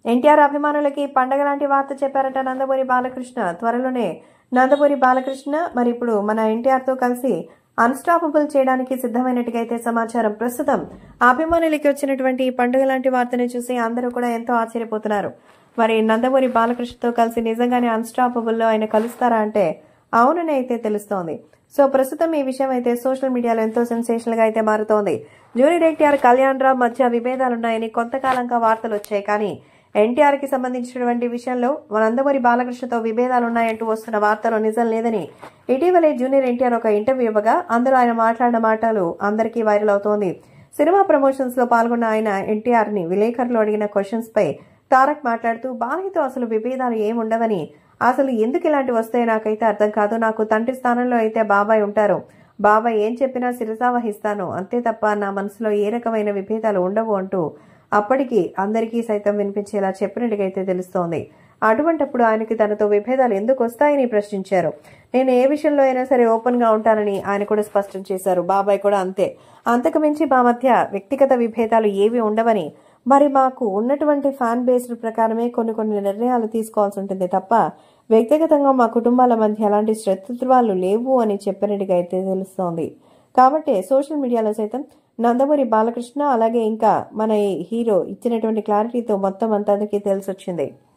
ఎన్టీఆర్ అభిమానులకి పండగ లాంటి వార్త చెప్పారట నందమూరి బాలకృష్ణ త్వరలోనే నందమూరి బాలకృష్ణ మరి ఇప్పుడు మన ఎన్టీఆర్ తో కలిసి అన్స్టాపబుల్ చేయడానికి సిద్ధమైనట్టుగా అయితే సమాచారం ప్రస్తుతం అభిమానులకి వచ్చినటువంటి ఈ పండుగ లాంటి వార్తని చూసి అందరూ కూడా ఎంతో ఆశ్చర్యపోతున్నారు మరి నందమూరి బాలకృష్ణతో కలిసి నిజంగానే అన్స్టాపబుల్ లో ఆయన కలుస్తారా అంటే అవునని అయితే తెలుస్తోంది సో ప్రస్తుతం ఈ విషయం అయితే సోషల్ మీడియాలో ఎంతో సెన్సేషనల్ గా అయితే మారుతోంది జూనియర్ ఎన్టీఆర్ కళ్యాణ్ రామ్ మధ్య విభేదాలున్నాయని కొంతకాలంగా వార్తలు వచ్చాయి కానీ ఎన్టీఆర్ కి సంబంధించినటువంటి విషయంలో నందమూరి బాలకృష్ణతో విభేదాలున్నాయంటూ వస్తున్న వార్తలో నిజం లేదని ఇటీవలే జూనియర్ ఎన్టీఆర్ ఒక ఇంటర్వ్యూ ఇవ్వగా అందులో ఆయన మాట్లాడిన మాటలు అందరికీ వైరల్ అవుతోంది సినిమా ప్రమోషన్స్ లో పాల్గొన్న ఆయన ఎన్టీఆర్ ని విలేకరులు అడిగిన క్వశ్చన్స్ పై తారక్ మాట్లాడుతూ బాలయ్యతో అసలు విభేదాలు ఏముండవని అసలు ఎందుకు ఇలాంటివి వస్తాయో నాకైతే అర్థం కాదు నాకు తండ్రి స్థానంలో అయితే బాబాయ్ ఉంటారు బాబాయ్ ఏం చెప్పినా శిరసా వహిస్తాను అంతే తప్ప నా మనసులో ఏ రకమైన విభేదాలు ఉండవు అంటూ అప్పటికి అందరికీ సైతం వినిపించేలా చెప్పినట్టుగా అయితే తెలుస్తోంది అటువంటప్పుడు ఆయనకి తనతో విభేదాలు ఎందుకు వస్తాయని ప్రశ్నించారు నేను ఏ విషయంలో అయినా సరే ఓపెన్ గా ఉంటానని ఆయన కూడా స్పష్టం చేశారు బాబాయ్ కూడా అంతే అంతకు మించి మా మధ్య వ్యక్తిగత విభేదాలు ఏవి ఉండవని మరి మాకు ఉన్నటువంటి ఫ్యాన్ బేస్డ్ ప్రకారమే కొన్ని కొన్ని నిర్ణయాలు తీసుకోవాల్సి ఉంటుంది తప్ప వ్యక్తిగతంగా మా కుటుంబాల మధ్య ఎలాంటి శత్రుత్వాలు లేవు అని చెప్పినట్టుగా అయితే తెలుస్తోంది కాబట్టి సోషల్ మీడియాలో సైతం నందమూరి బాలకృష్ణ అలాగే ఇంకా మన ఈ హీరో ఇచ్చినటువంటి క్లారిటీతో మొత్తం అంతా తెలిసొచ్చింది